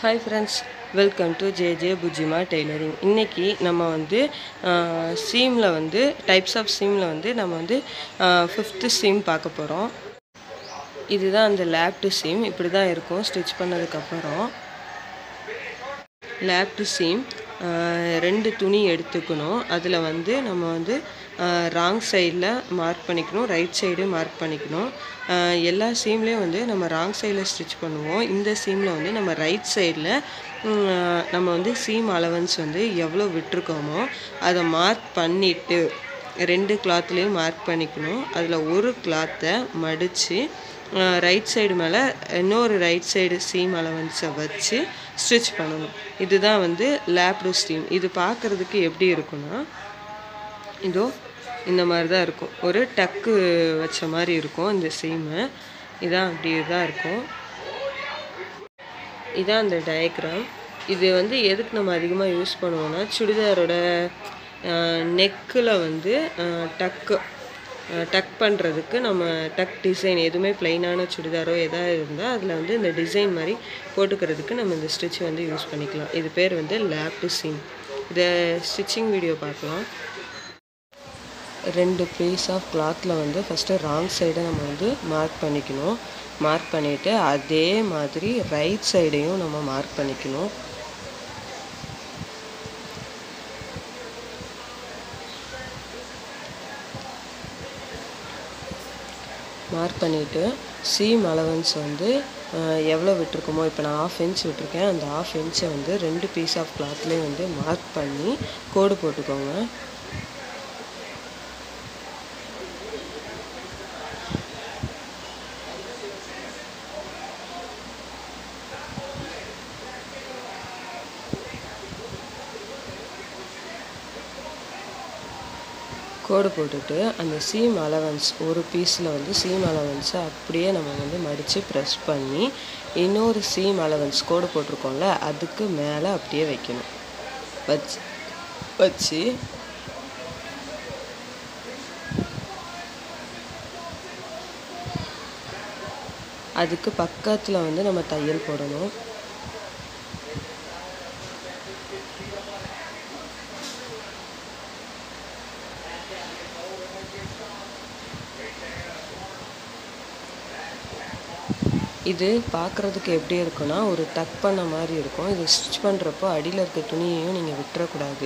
hi friends welcome to J J புஜிமா tailoring இன்றைக்கி நம்ம வந்து சீமில் வந்து டைப்ஸ் ஆஃப் சீமில் வந்து நம்ம வந்து ஃபிஃப்த்து சீம் பார்க்க போகிறோம் இதுதான் அந்த லேப்டு சீம் இப்படி தான் இருக்கும் ஸ்டிச் பண்ணதுக்கப்புறம் லேப்டு சீம் ரெண்டு துணி எடுத்துக்கணும் அதில் வந்து நம்ம வந்து ராங் சைடில் மார்க் பண்ணிக்கணும் ரைட் சைடு மார்க் பண்ணிக்கணும் எல்லா சீம்லேயும் வந்து நம்ம ராங் சைடில் ஸ்டிச் பண்ணுவோம் இந்த சீமில் வந்து நம்ம ரைட் சைடில் நம்ம வந்து சீம் அலவன்ஸ் வந்து எவ்வளோ விட்டுருக்கோமோ அதை மார்க் பண்ணிவிட்டு ரெண்டு கிளாத்லேயும் மார்க் பண்ணிக்கணும் அதில் ஒரு கிளாத்தை மடித்து ரைட் சைடு மேலே இன்னொரு ரைட் சைடு சீம் அலவன்ஸை வச்சு ஸ்டிச் பண்ணணும் இதுதான் வந்து லேப்டு ஸ்டீம் இது பார்க்குறதுக்கு எப்படி இருக்குன்னா இதோ இந்த மாதிரி தான் இருக்கும் ஒரு டக்கு வச்ச மாதிரி இருக்கும் இந்த சீமு இதான் அப்படி தான் இருக்கும் இதான் அந்த டயக்ராம் இது வந்து எதுக்கு நம்ம அதிகமாக யூஸ் பண்ணுவோம்னா சுடிதாரோட நெக்கில் வந்து டக்கு டக் பண்ணுறதுக்கு நம்ம டக் டிசைன் எதுவுமே ப்ளைனான சுடிதாரோ எதாவது இருந்தால் அதில் வந்து இந்த டிசைன் மாதிரி போட்டுக்கிறதுக்கு நம்ம இந்த ஸ்டிச் வந்து யூஸ் பண்ணிக்கலாம் இது பேர் வந்து லேப்டு சீம் இதை ஸ்டிச்சிங் வீடியோ பார்க்கலாம் ரெண்டு பீஸ் ஆஃப் கிளாத்தில் வந்து ஃபஸ்ட்டு ராங் சைடை நம்ம வந்து மார்க் பண்ணிக்கணும் மார்க் பண்ணிவிட்டு அதே மாதிரி ரைட் சைடையும் நம்ம மார்க் பண்ணிக்கணும் மார்க் பண்ணிவிட்டு சீம் அலவன்ஸ் வந்து எவ்வளோ விட்டுருக்கோமோ இப்போ நான் ஆஃப் இன்ச் விட்டுருக்கேன் அந்த ஆஃப் இன்ச்சை வந்து ரெண்டு பீஸ் ஆஃப் கிளாத்லேயும் வந்து மார்க் பண்ணி கோடு போட்டுக்கோங்க கோடு போட்டுட்டு அந்த சீம் அலவன்ஸ் ஒரு பீஸில் வந்து சீம் அலவன்ஸை அப்படியே நம்ம வந்து மடித்து ப்ரெஸ் பண்ணி இன்னொரு சீம் அலவன்ஸ் கோடு போட்டிருக்கோம்ல அதுக்கு மேலே அப்படியே வைக்கணும் வச்சு வச்சு அதுக்கு பக்கத்தில் வந்து நம்ம தையல் போடணும் இது பார்க்குறதுக்கு எப்படி இருக்குன்னா ஒரு டக் பண்ண மாதிரி இருக்கும் இது ஸ்டிச் பண்ணுறப்போ அடியில் இருக்க துணியையும் நீங்கள் விட்டுறக்கூடாது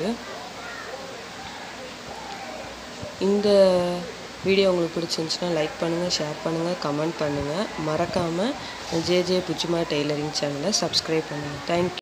இந்த வீடியோ உங்களுக்கு பிடிச்சிருந்துச்சுன்னா லைக் பண்ணுங்கள் ஷேர் பண்ணுங்கள் கமெண்ட் பண்ணுங்கள் மறக்காமல் ஜே ஜே புச்சுமா டெய்லரிங் சேனலை சப்ஸ்கிரைப் பண்ணுங்கள் தேங்க்யூ